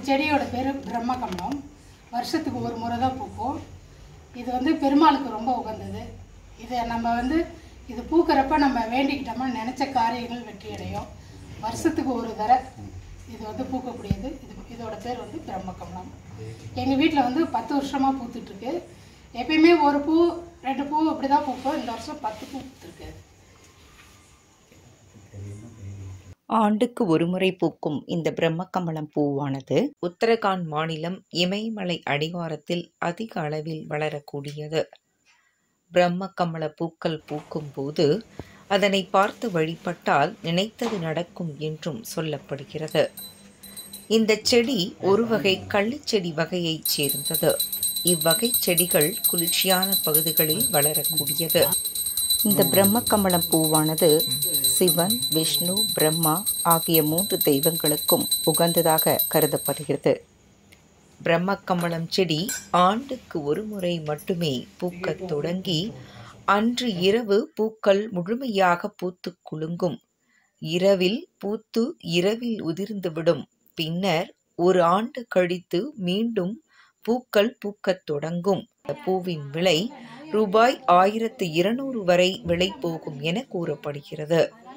செடியோட பேர் பிரம்ம கமலம் வருஷத்துக்கு ஒரு முறை தான் பூக்கும் இது வந்து பெருமாளுக்கு ரொம்ப உகந்தது இதை நம்ம வந்து இது பூக்கிறப்ப நம்ம வேண்டிக்கிட்டோமா நினச்ச காரியங்கள் வெற்றி அடையும் வருஷத்துக்கு ஒரு தடவை இது வந்து பூக்கக்கூடியது இது இதோட பேர் வந்து பிரம்ம கமலம் எங்கள் வீட்டில் வந்து பத்து வருஷமாக பூத்துட்ருக்கு எப்பயுமே ஒரு பூ ரெண்டு பூ அப்படி தான் பூக்கும் இந்த வருஷம் பத்து பூ பூத்துருக்கு ஆண்டுக்கு ஒருமுறை பூக்கும் இந்த பிரம்மகமலம் பூவானது உத்தரகாண்ட் மாநிலம் இமயமலை அடிவாரத்தில் அதிக அளவில் வளரக்கூடியது பிரம்மகமல பூக்கள் பூக்கும் போது அதனை பார்த்து வழிபட்டால் நினைத்தது நடக்கும் என்றும் சொல்லப்படுகிறது இந்த செடி ஒரு வகை கள்ளிச்செடி வகையைச் சேர்ந்தது இவ்வகை செடிகள் குளிர்ச்சியான பகுதிகளில் வளரக்கூடியது இந்த பிரம்மகமலம் பூவானது சிவன் விஷ்ணு பிரம்மா ஆகிய மூன்று தெய்வங்களுக்கும் உகந்ததாக கருதப்படுகிறது பிரம்மக்கமலம் செடி ஆண்டுக்கு ஒரு முறை மட்டுமே பூக்கத் தொடங்கி அன்று இரவு பூக்கள் முழுமையாக பூத்து குலுங்கும் இரவில் பூத்து இரவில் உதிர்ந்துவிடும் பின்னர் ஒரு ஆண்டு கழித்து மீண்டும் பூக்கள் பூக்கத் தொடங்கும் இந்த பூவின் விலை ரூபாய் ஆயிரத்து இருநூறு வரை விலை போகும் என கூறப்படுகிறது